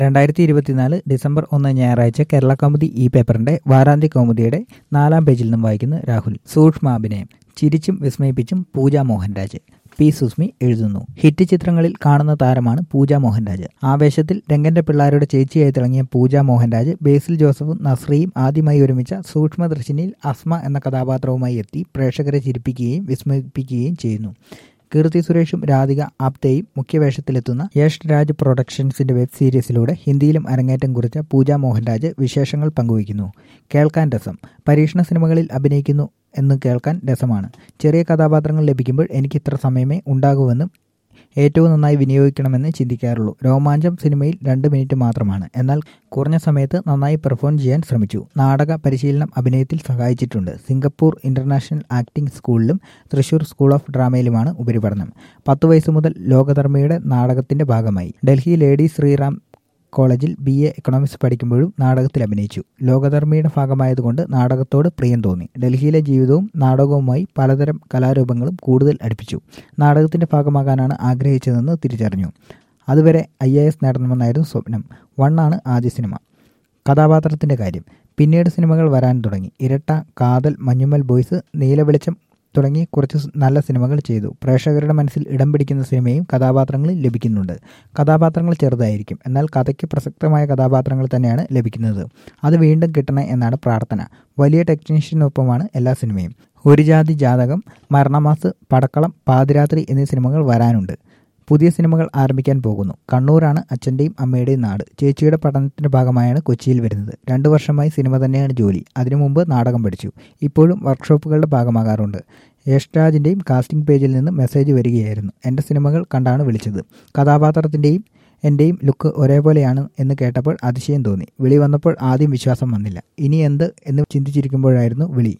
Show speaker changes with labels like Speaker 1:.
Speaker 1: രണ്ടായിരത്തി ഇരുപത്തിനാല് ഡിസംബർ ഒന്ന് ഞായറാഴ്ച കേരള കൗമുദി ഈ പേപ്പറിന്റെ വാരാന്ത്യ കൗമുദിയുടെ നാലാം പേജിൽ നിന്നും വായിക്കുന്നു രാഹുൽ സൂക്ഷ്മാഭിനയം ചിരിച്ചും വിസ്മയിപ്പിച്ചും പൂജ മോഹൻരാജ് പി സുസ്മി എഴുതുന്നു ഹിറ്റ് ചിത്രങ്ങളിൽ കാണുന്ന താരമാണ് പൂജ മോഹൻരാജ് ആവേശത്തിൽ രംഗന്റെ പിള്ളാരുടെ ചേച്ചിയായി തിളങ്ങിയ പൂജ മോഹൻരാജ് ബേസിൽ ജോസഫും നസ്രിയും ആദ്യമായി ഒരുമിച്ച സൂക്ഷ്മദർശിനിയിൽ അസ്മ എന്ന കഥാപാത്രവുമായി എത്തി പ്രേക്ഷകരെ ചിരിപ്പിക്കുകയും വിസ്മയിപ്പിക്കുകയും ചെയ്യുന്നു കീർത്തി സുരേഷും രാധിക ആപ്തയും മുഖ്യവേഷത്തിലെത്തുന്ന യഷ് രാജ് പ്രൊഡക്ഷൻസിന്റെ വെബ് സീരീസിലൂടെ ഹിന്ദിയിലും അരങ്ങേറ്റം കുറിച്ച പൂജ മോഹൻരാജ് വിശേഷങ്ങൾ പങ്കുവയ്ക്കുന്നു കേൾക്കാൻ രസം പരീക്ഷണ സിനിമകളിൽ അഭിനയിക്കുന്നു എന്ന് കേൾക്കാൻ രസമാണ് ചെറിയ കഥാപാത്രങ്ങൾ ലഭിക്കുമ്പോൾ എനിക്ക് ഇത്ര സമയമേ ഉണ്ടാകുമെന്നും ഏറ്റവും നന്നായി വിനിയോഗിക്കണമെന്ന് ചിന്തിക്കാറുള്ളൂ രോമാഞ്ചം സിനിമയിൽ രണ്ട് മിനിറ്റ് മാത്രമാണ് എന്നാൽ കുറഞ്ഞ സമയത്ത് നന്നായി പെർഫോം ചെയ്യാൻ ശ്രമിച്ചു നാടക പരിശീലനം അഭിനയത്തിൽ സഹായിച്ചിട്ടുണ്ട് സിംഗപ്പൂർ ഇന്റർനാഷണൽ ആക്ടിംഗ് സ്കൂളിലും തൃശൂർ സ്കൂൾ ഓഫ് ഡ്രാമയിലുമാണ് ഉപരിപഠനം പത്തു വയസ്സ് മുതൽ ലോകധർമ്മയുടെ നാടകത്തിന്റെ ഭാഗമായി ഡൽഹി ലേഡി ശ്രീറാം കോളേജിൽ ബി എ എക്കണോമിക്സ് പഠിക്കുമ്പോഴും നാടകത്തിൽ അഭിനയിച്ചു ലോകധർമ്മിയുടെ ഭാഗമായതുകൊണ്ട് നാടകത്തോട് പ്രിയം തോന്നി ഡൽഹിയിലെ ജീവിതവും നാടകവുമായി പലതരം കലാരൂപങ്ങളും കൂടുതൽ അടുപ്പിച്ചു നാടകത്തിന്റെ ഭാഗമാകാനാണ് ആഗ്രഹിച്ചതെന്ന് തിരിച്ചറിഞ്ഞു അതുവരെ ഐ എ എസ് നേടണമെന്നായിരുന്നു സ്വപ്നം വണ്ണാണ് ആദ്യ സിനിമ കഥാപാത്രത്തിന്റെ കാര്യം പിന്നീട് സിനിമകൾ വരാൻ തുടങ്ങി ഇരട്ട കാതൽ മഞ്ഞുമൽ ബോയ്സ് നീലവെളിച്ചം തുടങ്ങി കുറച്ച് നല്ല സിനിമകൾ ചെയ്തു പ്രേക്ഷകരുടെ മനസ്സിൽ ഇടം പിടിക്കുന്ന സിനിമയും കഥാപാത്രങ്ങളിൽ ലഭിക്കുന്നുണ്ട് കഥാപാത്രങ്ങൾ ചെറുതായിരിക്കും എന്നാൽ കഥയ്ക്ക് പ്രസക്തമായ കഥാപാത്രങ്ങൾ തന്നെയാണ് ലഭിക്കുന്നത് അത് വീണ്ടും കിട്ടണേ എന്നാണ് പ്രാർത്ഥന വലിയ ടെക്നീഷ്യനൊപ്പമാണ് എല്ലാ സിനിമയും ഒരു ജാതി ജാതകം മരണമാസ് പടക്കളം പാതിരാത്രി എന്നീ സിനിമകൾ വരാനുണ്ട് പുതിയ സിനിമകൾ ആരംഭിക്കാൻ പോകുന്നു കണ്ണൂരാണ് അച്ഛൻ്റെയും അമ്മയുടെയും നാട് ചേച്ചിയുടെ പഠനത്തിന്റെ ഭാഗമായാണ് കൊച്ചിയിൽ വരുന്നത് രണ്ടു വർഷമായി സിനിമ തന്നെയാണ് ജോലി അതിനു മുമ്പ് നാടകം പഠിച്ചു ഇപ്പോഴും വർക്ക്ഷോപ്പുകളുടെ ഭാഗമാകാറുണ്ട് യഷ്രാജിൻ്റെയും കാസ്റ്റിംഗ് പേജിൽ നിന്ന് മെസ്സേജ് വരികയായിരുന്നു എൻ്റെ സിനിമകൾ കണ്ടാണ് വിളിച്ചത് കഥാപാത്രത്തിൻ്റെയും എൻ്റെയും ലുക്ക് ഒരേപോലെയാണ് എന്ന് കേട്ടപ്പോൾ അതിശയം തോന്നി വിളി വന്നപ്പോൾ ആദ്യം വിശ്വാസം വന്നില്ല ഇനി എന്ത് എന്ന് ചിന്തിച്ചിരിക്കുമ്പോഴായിരുന്നു വിളി